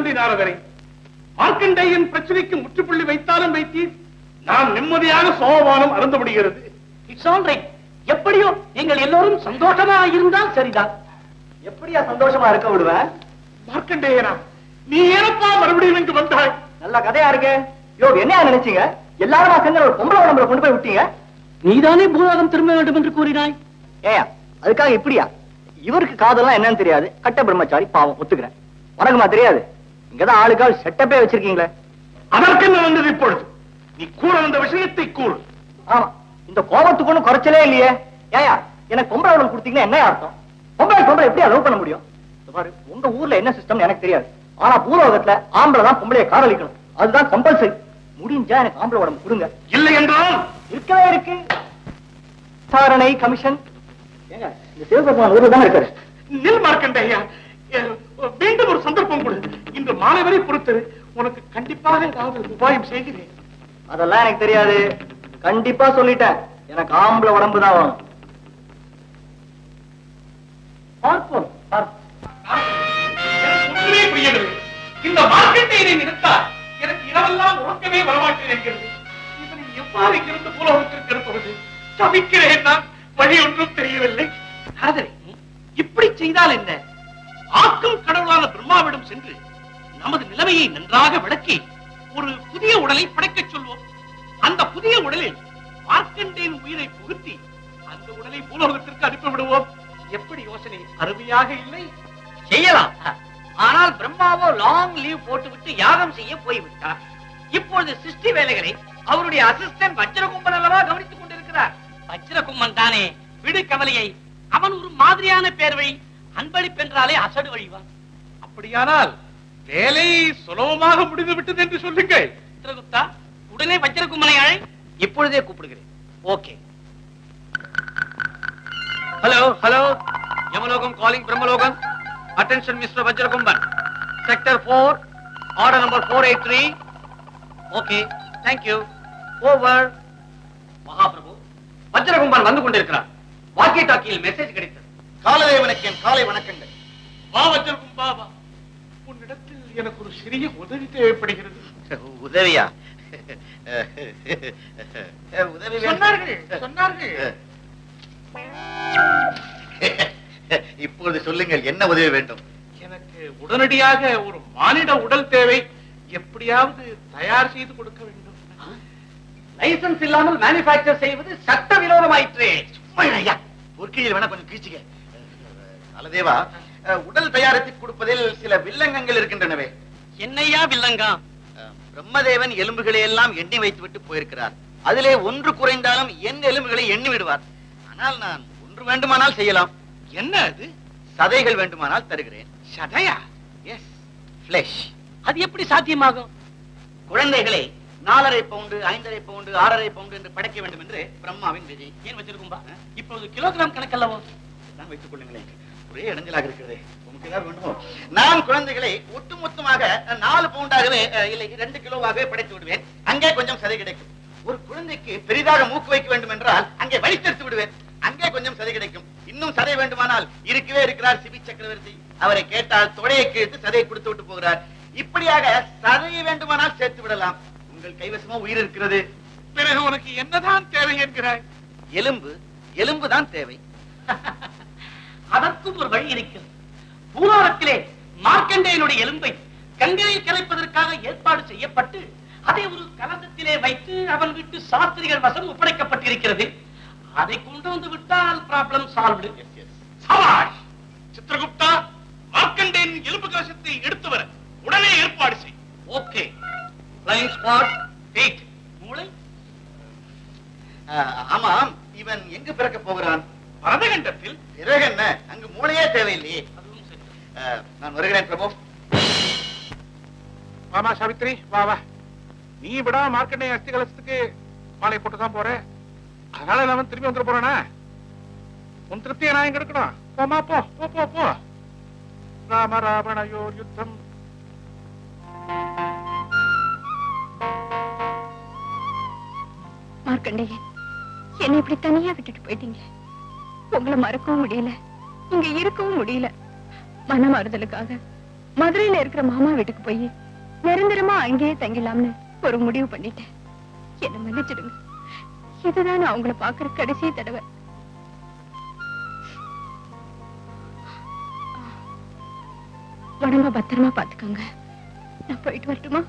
சொல்லி நாரதரை மார்க்கண்டேயன் பிரச்சனைக்கு முற்றுப்புள்ளி வைத்தாலும் வைத்தீர் நான் நிம்மதியாக சோபானம் அருந்து விடுகிறது இட்ஸ் ஆல் ரைட் எப்படியோ நீங்கள் எல்லோரும் சந்தோஷமா இருந்தால் சரிதான் எப்படியா சந்தோஷமா இருக்க விடுவேன் மார்க்கண்டேயனா நீ ஏனப்பா மறுபடியும் இங்கு வந்தாய் நல்ல கதையா இருக்கு யோ என்னையா நினைச்சீங்க எல்லாரும் சேர்ந்து ஒரு பொம்பளை உடம்புல கொண்டு போய் விட்டீங்க நீதானே பூலோகம் திரும்ப வேண்டும் என்று கூறினாய் ஏயா அதுக்காக இப்படியா இவருக்கு காதெல்லாம் என்னன்னு தெரியாது கட்ட பிரம்மச்சாரி பாவம் ஒத்துக்கிறேன் உனக்குமா தெரியாது இங்கதான் ஆளுக்கால் செட்டப்பே வச்சிருக்கீங்களே அதற்கு என்ன வந்தது இப்பொழுது நீ கூற வந்த விஷயத்தை கூறு ஆமா இந்த கோபத்துக்கு ஒண்ணும் குறைச்சலே இல்லையே ஏயா எனக்கு பொம்பளை உடம்பு கொடுத்தீங்கன்னா என்ன அர்த்தம் பொம்பளை பொம்பளை எப்படி லவ் பண்ண முடியும் இதோ பாரு உங்க ஊர்ல என்ன சிஸ்டம் எனக்கு தெரியாது ஆனா பூலோகத்துல ஆம்பளை தான் பொம்பளைய காதலிக்கணும் அதுதான் கம்பல்சரி முடிஞ்சா எனக்கு ஆம்பளை உடம்பு கொடுங்க இல்லை என்றால் இருக்கவே இருக்கு விசாரணை கமிஷன் ஏங்க இந்த சிவபெருமான் ஊர்ல தான் இருக்காரு நில் மார்க்கண்டேயா அஹ், மீண்டும் ஒரு சந்தர்ப்பம் கொடு இன்று மாலை வரை பொறுத்து உனக்கு கண்டிப்பாக ஏதாவது உபாயம் செய்கிறேன் அதெல்லாம் எனக்கு தெரியாது கண்டிப்பா சொல்லிட்டேன் எனக்கு ஆம்பளை உடம்பு தான் வேணும் பார்ப்போம் பார்ப்போம் எனக்கு ஒன்றுமே புரியவில்லை இந்த மார்க்கெட்டை நிறுத்தால் எனக்கு இரவெல்லாம் உறக்கமே வரமாட்டேன் என்கிறது இவனை எவ்வாறு இங்கிருந்து புலகத்திற்கு இருப்பது தவிக்கிறேன் நான் வழி ஒன்றும் தெரியவில்லை நாரதரே இப்படி செய்தால் என்ன ஆக்கும் கடவுளான பிரம்மாவிடம் சென்று நமது நிலைமையை நன்றாக விளக்கி ஒரு புதிய உடலை படைக்கச் சொல்வோம் அந்த புதிய உடலில் மார்க்கண்டேன் உயிரை புகுத்தி அந்த உடலை பூலோகத்திற்கு அனுப்பி விடுவோம் எப்படி யோசனை அருமையாக இல்லை செய்யலாம் ஆனால் பிரம்மாவோ லாங் லீவ் போட்டுவிட்டு யாகம் செய்ய போய்விட்டார் இப்பொழுது சிருஷ்டி வேலைகளை அவருடைய அசிஸ்டன்ட் வஜ்ரகும்பன் அல்லவா கவனித்துக் கொண்டிருக்கிறார் வஜ்ரகும்பன் தானே விடு கவலையை அவன் ஒரு மாதிரியான பேர்வை அன்பளிப்பென்றாலே அசடு வழிவான் அப்படியானால் வேலை சுலபமாக முடிந்து விட்டது என்று சொல்லுங்கள் சித்திரகுப்தா உடனே வஜ்ரகும்பனை அழை இப்பொழுதே கூப்பிடுகிறேன் okay hello hello Yamalokam calling Brahmalokam attention mister Vajrakumban sector four order number four eight three okay thank you over மகாபிரபு வஜ்ரகும்பன் வந்து கொண்டிருக்கிறார் வாக்கி டாக்கியில் மெசேஜ் கிடைத்தது காலதேவனுக்கு என் காலை வணக்கங்கள் வா வச்சிருக்கும் பாபா உன்னிடத்தில் எனக்கு ஒரு சிறிய உதவி தேவைப்படுகிறது உதவியா உதவி வேண்டும். சொன்னார்கள் சொன்னார்கள் இப்பொழுது சொல்லுங்கள் என்ன உதவி வேண்டும் எனக்கு உடனடியாக ஒரு மானிட உடல் தேவை எப்படியாவது தயார் செய்து கொடுக்க வேண்டும் லைசன்ஸ் இல்லாமல் மேனுஃபேக்சர் செய்வது சட்ட விரோதமாயிற்று ஐயா பொற்கையில் வேணா கொஞ்சம் கீழ்ச்சிக்க அலதேவா அஹ், உடல் தயாரித்து கொடுப்பதில் சில வில்லங்கங்கள் இருக்கின்றனவே என்னையா வில்லங்கா அஹ், பிரம்மதேவன் எலும்புகளை எல்லாம் எண்ணி வைத்து விட்டு போயிருக்கிறார் அதிலே ஒன்று குறைந்தாலும் என் எலும்புகளை எண்ணி விடுவார் ஆனால் நான் ஒன்று வேண்டுமானால் செய்யலாம் என்ன அது சதைகள் வேண்டுமானால் தருகிறேன் சதையா எஸ் ஃபிளஷ் அது எப்படி சாத்தியமாகும் குழந்தைகளை நாலரை பவுண்டு ஐந்தரை பவுண்டு ஆறரை பவுண்டு என்று படைக்க வேண்டும் என்று பிரம்மாவின் விதி ஏன் வச்சிருக்கும்பா இப்பொழுது கிலோகிராம் கணக்கல்லவோ நான் வைத்துக் கொள்ளுங்களேன் ஒரே இடைஞ்சலாக இருக்கிறது உமக்கு ஏதாவது வேண்டுமோ நான் குழந்தைகளை ஒட்டுமொத்தமாக அஹ், நாலு பவுண்டாகவே அஹ், இல்லை ரெண்டு கிலோவாகவே படைத்து விடுவேன் அங்கே கொஞ்சம் சதை கிடைக்கும் ஒரு குழந்தைக்கு பெரிதாக மூக்கு வைக்க வேண்டும் என்றால் அங்கே வழித்தெடுத்து விடுவேன் அங்கே கொஞ்சம் சதை கிடைக்கும் இன்னும் சதை வேண்டுமானால் இருக்கவே இருக்கிறார் சிபி சக்கரவர்த்தி அவரை கேட்டால் தொடையை கிழித்து சதையை கொடுத்து விட்டு போகிறார் இப்படியாக சதையை வேண்டுமானால் சேர்த்து விடலாம் உங்கள் கைவசமோ உயிர் இருக்கிறது பிறகு உனக்கு என்னதான் தேவை என்கிறாய் எலும்பு எலும்பு தான் தேவை அதற்கும் ஒரு வழி இருக்கிறது பூலோகத்திலே மார்க்கண்டேயனுடைய எலும்பை கங்கையில் கலைப்பதற்காக ஏற்பாடு செய்யப்பட்டு அதை ஒரு கலசத்திலே வைத்து அவன் வீட்டு சாஸ்திரிகள் வசம் ஒப்படைக்கப்பட்டிருக்கிறது அதை கொண்டு வந்து விட்டால் ப்ராப்ளம் சால்வ்டு சபாஷ் சித்திரகுப்தா மார்க்கண்டேன் எலும்பு கலசத்தை எடுத்து வர உடனே ஏற்பாடு செய் ஓகே ஃப்ளைங் ஸ்குவாட் எயிட் மூளை ஆஹ், ஆமாம் இவன் எங்கு பிறக்க போகிறான் பரதகண்டத்தில் பிறகு என்ன அங்கு மூளையே தேவையில்லையே அதுவும் சரி ஆஹ், நான் வருகிறேன் பிரபு வாமா சாவித்ரி வா வா நீ விடா மார்க்கண்டேயன் அஸ்தி கலசத்துக்கு மாலை போட்டு தான் போற அதனால நான் திரும்பி வந்துட போறேனா உன் திருப்தியை நான் எங்க இருக்கணும் போமா போ போ போ போ ராம ராவணயோர் யுத்தம் மார்க்கண்டேயன் என்னை இப்படி தனியா விட்டுட்டு போயிட்டீங்க உங்களை மறக்கவும் முடியல இங்க இருக்கவும் முடியல மன மாறுதலுக்காக மதுரையில இருக்கிற மாமா வீட்டுக்கு போய் நிரந்தரமா அங்கேயே தங்கிடலாம்னு ஒரு முடிவு பண்ணிட்டேன் என்ன மன்னிச்சிடுங்க இதுதான் நான் உங்களை பாக்குற கடைசி தடவை உடம்ப பத்திரமா பாத்துக்கோங்க நான் போயிட்டு வரட்டுமா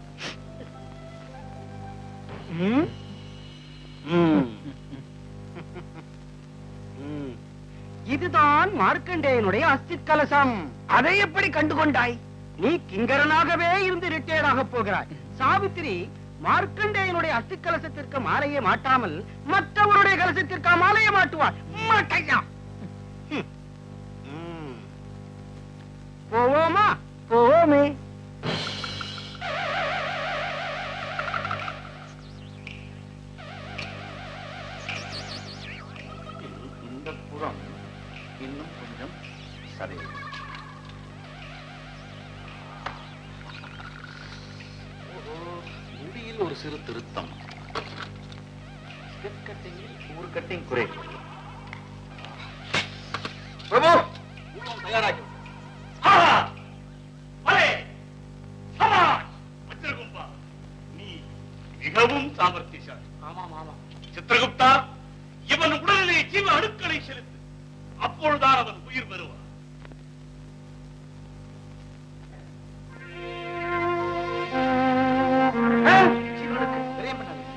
இதுதான் மார்க்கண்டேயனுடைய அஸ்தி கலசம் அதை எப்படி கண்டுகொண்டாய் நீ கிங்கரனாகவே இருந்து ரிட்டையர்ட் ஆக போகிறாய் சாவித்திரி மார்க்கண்டேயனுடைய அஸ்தி கலசத்திற்கு மாலையே மாட்டாமல் மற்றவருடைய கலசத்திற்கு மாலையே மாட்டுவார் மாட்டையா ஹம். ம். போவோமா போவோமே இந்த புறம் இன்னும் கொஞ்சம் சரி முடியில் ஒரு சிறு திருத்தம் ஸ்டெப் கட்டிங்கில் ஒரு கட்டிங் குறை பிரபு ஊர்வலம் தயாராகி ஆஹா! பலே! சபாஷ்! வச்சிருக்கும்பா. நீ மிகவும் சாமர்த்தியசாலி ஆமாம் ஆமாம் சித்திரகுப்தா இவன் உடலிலே ஜீவ அணுக்களை செலுத்து அப்பொழுதுதான் அவன் உயிர் பெறுவான் ஜீவனுக்கு விரயம் பண்ணாதீங்க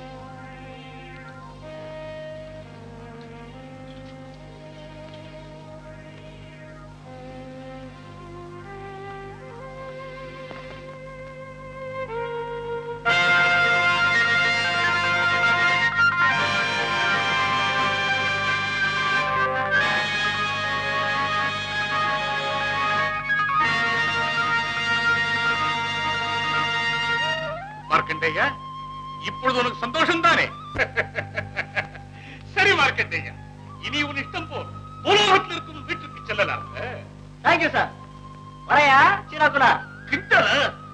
மார்க்கண்டேயா இப்பொழுது உனக்கு சந்தோஷம் தானே சரி மார்க்கண்டேயா இனி உன் இஷ்டம் போல் பூலோகத்தில் இருக்கும் வீட்டுக்கு செல்லலாம் தேங்க்யூ சார் வரையா சீனாக்குனா கிட்ட